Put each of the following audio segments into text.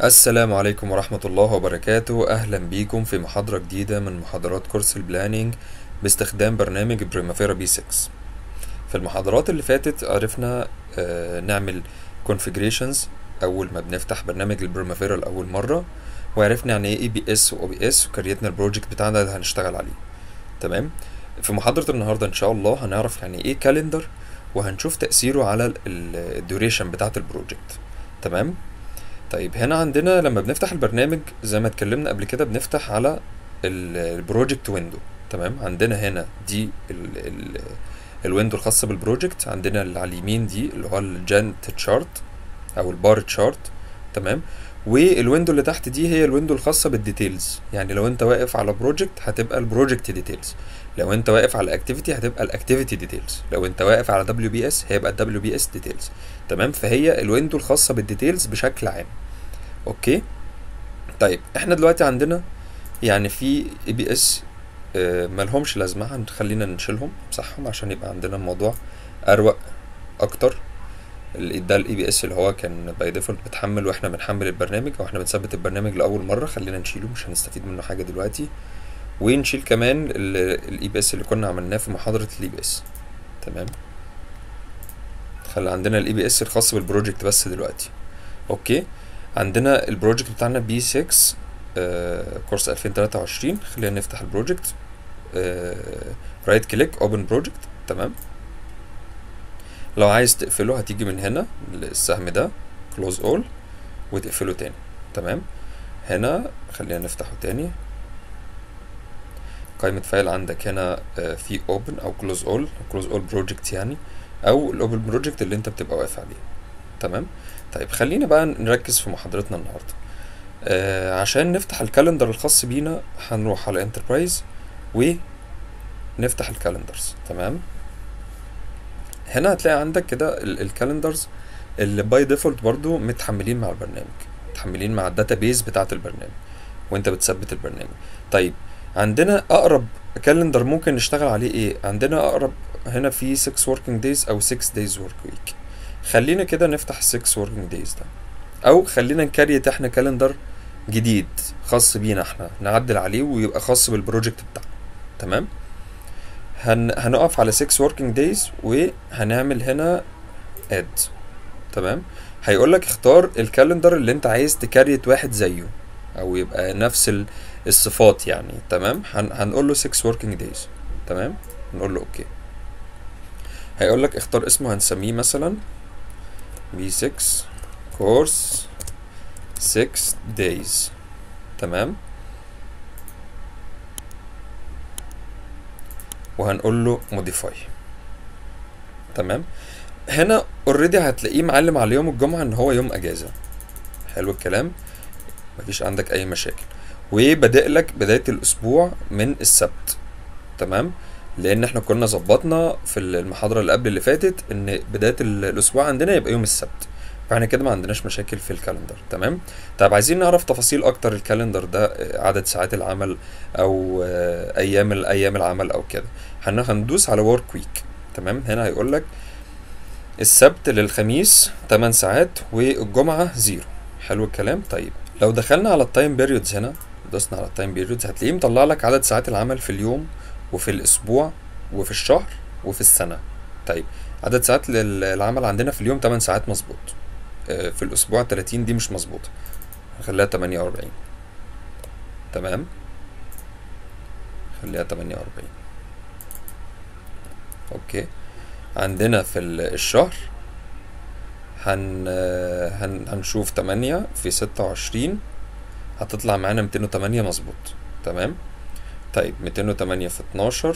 السلام عليكم ورحمة الله وبركاته أهلا بيكم في محاضرة جديدة من محاضرات كورس البلانينج باستخدام برنامج بريمافيرا بي 6 في المحاضرات اللي فاتت عرفنا آه، نعمل configurations أول ما بنفتح برنامج البريمافيرا لأول مرة وعرفنا يعني ايه اي بي اس و بي اس وكريتنا البروجكت بتاعنا اللي هنشتغل عليه تمام في محاضرة النهاردة إن شاء الله هنعرف يعني ايه كالندر وهنشوف تأثيره على الديوريشن بتاعة البروجكت تمام طيب هنا عندنا لما بنفتح البرنامج زي ما اتكلمنا قبل كده بنفتح على البروجكت ويندو تمام عندنا هنا دي ال ال الويندو الخاصة بالبروجكت عندنا اللي على اليمين دي اللي هو الجانت تشارت او البار تشارت تمام والويندو اللي تحت دي هي الويندو الخاصة بالديتيلز يعني لو انت واقف على بروجكت هتبقى البروجكت ديتيلز لو انت واقف على الاكتيفيتي هتبقى الاكتيفيتي ديتيلز لو انت واقف على دبليو بي اس هيبقى الدبليو بي اس ديتيلز تمام فهي الويندو الخاصة بالديتيلز بشكل عام اوكي طيب احنا دلوقتي عندنا يعني في اي بي اس ملهمش لازمة هنخلينا نشيلهم نمسحهم عشان يبقى عندنا الموضوع اروق اكتر ال- ده الاي بي اس اللي هو كان باي ديفولت بتحمل واحنا بنحمل البرنامج او احنا بنثبت البرنامج لاول مره خلينا نشيله مش هنستفيد منه حاجه دلوقتي ونشيل كمان الاي بي اس اللي كنا عملناه في محاضره الاي بي اس تمام خلي عندنا الاي بي اس الخاص بالبروجكت بس دلوقتي اوكي عندنا البروجكت بتاعنا بي 6 آه كورس 2023 خلينا نفتح البروجكت رايت كليك اوبن بروجكت تمام لو عايز تقفله هتيجي من هنا السهم ده كلوز اول وتقفله تاني تمام هنا خلينا نفتحه تاني قائمة فايل عندك هنا آه، في اوبن او كلوز اول كلوز اول بروجكت يعني او الاوبن بروجكت اللي انت بتبقى واقف عليه تمام طيب خلينا بقى نركز في محاضرتنا النهارده آه عشان نفتح الكالندر الخاص بينا هنروح على انتربرايز ونفتح الكالندرز تمام هنا هتلاقي عندك كده الكالندرز اللي باي ديفولت برضو متحملين مع البرنامج متحملين مع الداتابيز بتاعه البرنامج وانت بتثبت البرنامج طيب عندنا اقرب كالندر ممكن نشتغل عليه ايه عندنا اقرب هنا في 6 working days او 6 days work week خلينا كده نفتح 6 working days ده او خلينا نكريت احنا كالندر جديد خاص بينا احنا نعدل عليه ويبقى خاص بالبروجكت بتاعنا تمام هن... هنقف على 6 working days وهنعمل هنا add تمام هيقول لك اختار الكالندر اللي انت عايز تكريت واحد زيه او يبقى نفس ال- الصفات يعني تمام هن... هنقول له 6 working days تمام نقول له اوكي هيقول لك اختار اسمه هنسميه مثلا B6 course 6 days تمام وهنقول له modify تمام هنا اوريدي هتلاقيه معلم على يوم الجمعة ان هو يوم اجازة حلو الكلام مفيش عندك اي مشاكل وبادئ لك بداية الاسبوع من السبت تمام لان احنا كنا ظبطنا في المحاضرة اللي قبل اللي فاتت ان بداية ال- الاسبوع عندنا يبقى يوم السبت فاحنا كده ما عندناش مشاكل في الكالندر تمام طب عايزين نعرف تفاصيل اكتر الكالندر ده آه، عدد ساعات العمل او آه، ايام الايام العمل او كده هن- هندوس على ورك ويك تمام هنا هيقول لك السبت للخميس 8 ساعات والجمعة زيرو حلو الكلام طيب لو دخلنا على التايم بيريودز هنا دوسنا على التايم بيريودز هتلاقيه مطلع لك عدد ساعات العمل في اليوم وفي الاسبوع وفي الشهر وفي السنة طيب عدد ساعات لل- العمل عندنا في اليوم 8 ساعات مظبوط آه، في الاسبوع 30 دي مش مظبوطة خليها 48 تمام خليها 48 اوكي عندنا في ال- الشهر هن هن هنشوف 8 في 26 هتطلع معانا 208 مظبوط تمام طيب 208 في 12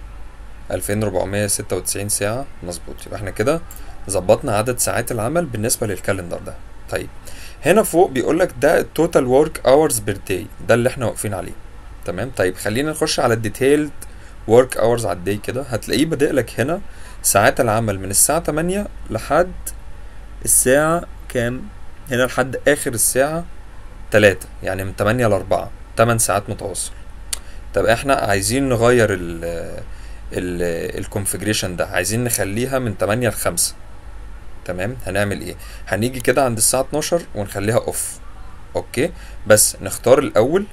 2496 ساعة مظبوط يبقى احنا كده ظبطنا عدد ساعات العمل بالنسبة للكالندر ده طيب هنا فوق بيقول لك ده التوتال ورك اورز بير داي ده اللي احنا واقفين عليه تمام طيب خلينا نخش على الديتيلد ورك اورز على الداي كده هتلاقيه بادئ لك هنا ساعات العمل من الساعة 8 لحد الساعة كام هنا لحد آخر الساعة 3 يعني من 8 ل 4 8 ساعات متواصل طب احنا عايزين نغير ال ال الكونفجريشن ده عايزين نخليها من 8 ل 5 تمام هنعمل ايه هنيجي كده عند الساعة 12 ونخليها اوف اوكي بس نختار الاول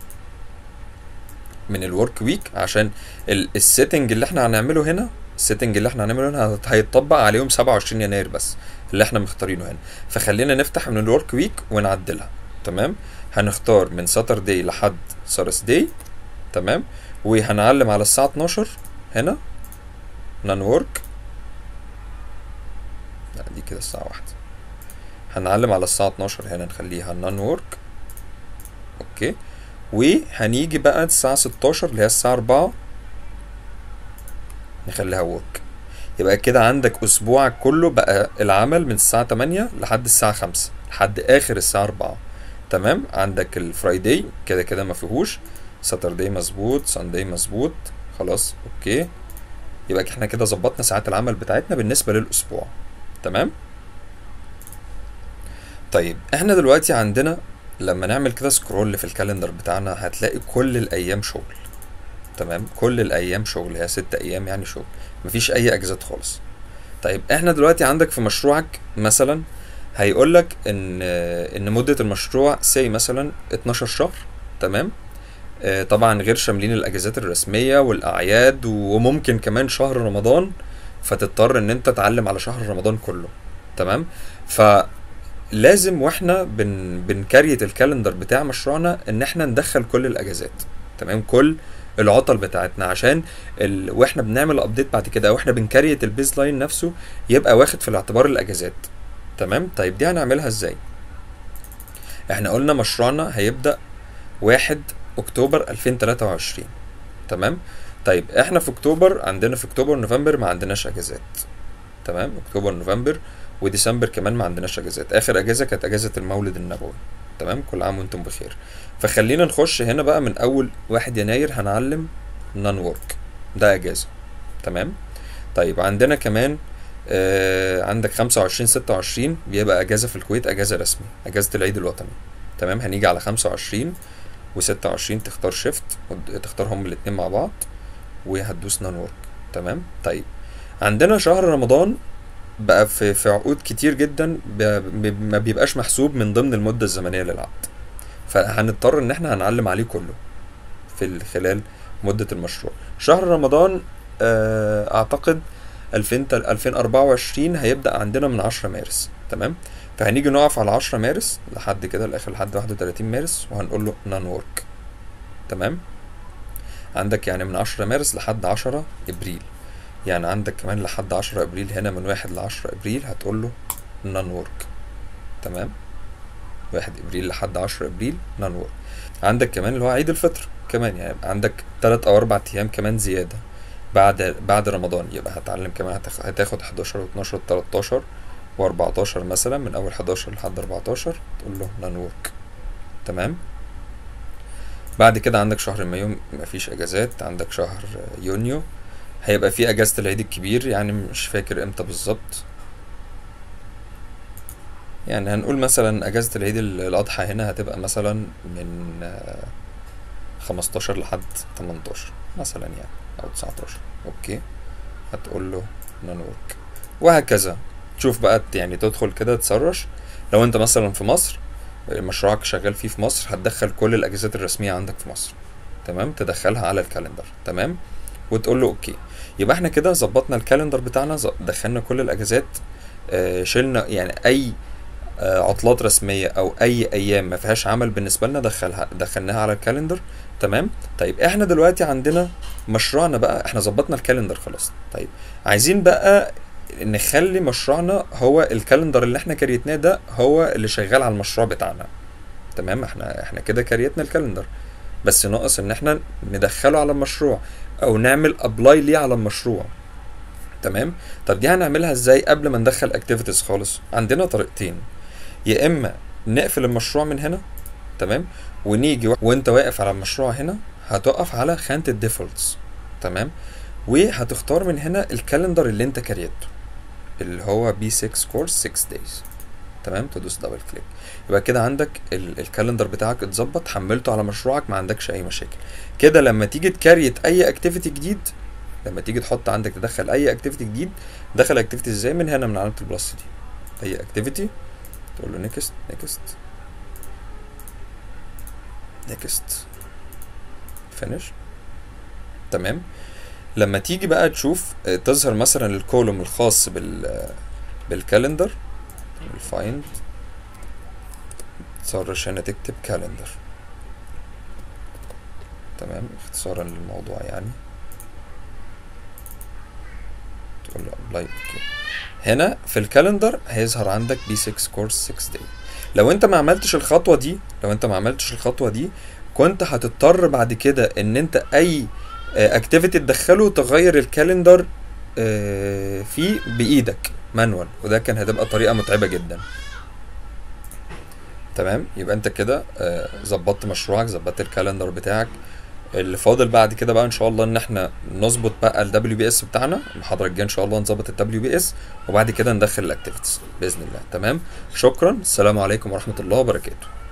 من الورك ويك عشان السيتنج اللي احنا هنعمله هنا السيتنج اللي احنا هنعمله هنا هت- هيتطبق عليهم 27 يناير بس اللي احنا مختارينه هنا فخلينا نفتح من الورك ويك ونعدلها تمام هنختار من ساتردي لحد سارسداي تمام وهنعلم على الساعة 12 هنا نان ورك لا دي كده الساعة واحدة هنعلم على الساعة 12 هنا نخليها نان ورك اوكي وهنيجي بقى الساعة 16 اللي هي الساعة 4 نخليها ورك يبقى كده عندك اسبوعك كله بقى العمل من الساعة 8 لحد الساعة 5 لحد اخر الساعة 4 تمام عندك الفرايداي كده كده ما فيهوش ساترداي مظبوط سانداي مظبوط خلاص اوكي يبقى احنا كده ظبطنا ساعات العمل بتاعتنا بالنسبة للاسبوع تمام طيب احنا دلوقتي عندنا لما نعمل كده سكرول في الكالندر بتاعنا هتلاقي كل الايام شغل تمام كل الايام شغل هي ست ايام يعني شغل مفيش اي اجازات خالص طيب احنا دلوقتي عندك في مشروعك مثلا هيقول لك ان ان مده المشروع سي مثلا 12 شهر تمام آه، طبعا غير شاملين الاجازات الرسميه والاعياد وممكن كمان شهر رمضان فتضطر ان انت تعلم على شهر رمضان كله تمام فلازم واحنا بن بنكريت الكالندر بتاع مشروعنا ان احنا ندخل كل الاجازات تمام كل العطل بتاعتنا عشان ال... واحنا بنعمل ابديت بعد كده واحنا بنكريت البيز لاين نفسه يبقى واخد في الاعتبار الاجازات تمام طيب دي هنعملها ازاي احنا قلنا مشروعنا هيبدأ واحد اكتوبر 2023 تمام طيب احنا في اكتوبر عندنا في اكتوبر نوفمبر ما عندناش اجازات تمام اكتوبر نوفمبر وديسمبر كمان ما عندناش اجازات اخر اجازه كانت اجازه المولد النبوي تمام كل عام وانتم بخير فخلينا نخش هنا بقى من اول واحد يناير هنعلم نون ورك ده اجازه تمام طيب عندنا كمان آه عندك 25 26 بيبقى اجازه في الكويت اجازه رسمي اجازه العيد الوطني تمام هنيجي على 25 و26 تختار شيفت تختار هم الاتنين مع بعض وهتدوس نون ورك تمام طيب عندنا شهر رمضان بقى في في عقود كتير جدا ب- ب- ما بيبقاش محسوب من ضمن المده الزمنيه للعقد فهنضطر ان احنا هنعلم عليه كله في ال- خلال مده المشروع شهر رمضان آه، اعتقد 2000 تل- 2024 هيبدا عندنا من 10 مارس تمام فهنيجي نقف على 10 مارس لحد كده الاخر لحد 31 مارس وهنقول له نون ورك تمام عندك يعني من 10 مارس لحد 10 ابريل يعني عندك كمان لحد 10 ابريل هنا من 1 ل 10 ابريل هتقول له نون ورك تمام 1 ابريل لحد 10 ابريل نون ورك عندك كمان اللي هو عيد الفطر كمان يعني يبقى عندك 3 او 4 ايام كمان زياده بعد بعد رمضان يبقى هتعلم كمان هتاخ- هتاخد 11 و12 و13 و14 مثلا من اول 11 لحد 14 تقول له نون ورك تمام بعد كده عندك شهر مايو مفيش اجازات عندك شهر يونيو هيبقى في اجازة العيد الكبير يعني مش فاكر امتى بالظبط يعني هنقول مثلا اجازة العيد ال- الاضحى هنا هتبقى مثلا من آه، 15 لحد 18 مثلا يعني او 19 اوكي هتقول له نون ورك وهكذا تشوف بقى ت- يعني تدخل كده تسرش لو انت مثلا في مصر مشروعك شغال فيه في مصر هتدخل كل الاجازات الرسميه عندك في مصر تمام تدخلها على الكالندر تمام وتقول له اوكي يبقى احنا كده ظبطنا الكالندر بتاعنا ز- دخلنا كل الاجازات آه، شلنا يعني اي آه، عطلات رسميه او اي ايام ما فيهاش عمل بالنسبه لنا دخلها دخلناها على الكالندر تمام طيب احنا دلوقتي عندنا مشروعنا بقى احنا ظبطنا الكالندر خلاص طيب عايزين بقى نخلي مشروعنا هو الكالندر اللي احنا كريتناه ده هو اللي شغال على المشروع بتاعنا تمام احنا احنا كده كريتنا الكالندر بس ناقص ان احنا ندخله على المشروع او نعمل ابلاي ليه على المشروع تمام طب دي هنعملها ازاي قبل ما ندخل اكتيفيتيز خالص عندنا طريقتين يا اما نقفل المشروع من هنا تمام ونيجي و... وانت واقف على المشروع هنا هتقف على خانة الديفولتس تمام وهتختار من هنا الكالندر اللي انت كريته اللي هو بي 6 كورس 6 دايز تمام تدوس دبل كليك يبقى كده عندك ال- الكالندر بتاعك اتظبط حملته على مشروعك ما عندكش اي مشاكل كده لما تيجي تكريت اي اكتيفيتي جديد لما تيجي تحط عندك تدخل اي اكتيفيتي جديد دخل اكتيفيتي ازاي من هنا من علامه البلس دي اي اكتيفيتي تقول له نيكست نيكست نيكست فينيش تمام لما تيجي بقى تشوف آه، تظهر مثلا الكولوم الخاص بال آه، بالكالندر الفايند تصرش هنا تكتب كالندر تمام اختصارا للموضوع يعني تقول له ابلاي اوكي هنا في الكالندر هيظهر عندك بي 6 كورس 6 داي لو انت ما عملتش الخطوه دي لو انت ما عملتش الخطوه دي كنت هتضطر بعد كده ان انت اي اكتيفيتي تدخله تغير الكالندر آه، فيه بايدك مانوال وده كان هتبقى طريقه متعبه جدا تمام يبقى انت كده آه، ظبطت مشروعك ظبطت الكالندر بتاعك اللي فاضل بعد كده بقى ان شاء الله ان احنا نظبط بقى ال WBS بتاعنا المحاضره الجايه ان شاء الله نظبط ال WBS وبعد كده ندخل الاكتيفيتيز باذن الله تمام شكرا السلام عليكم ورحمه الله وبركاته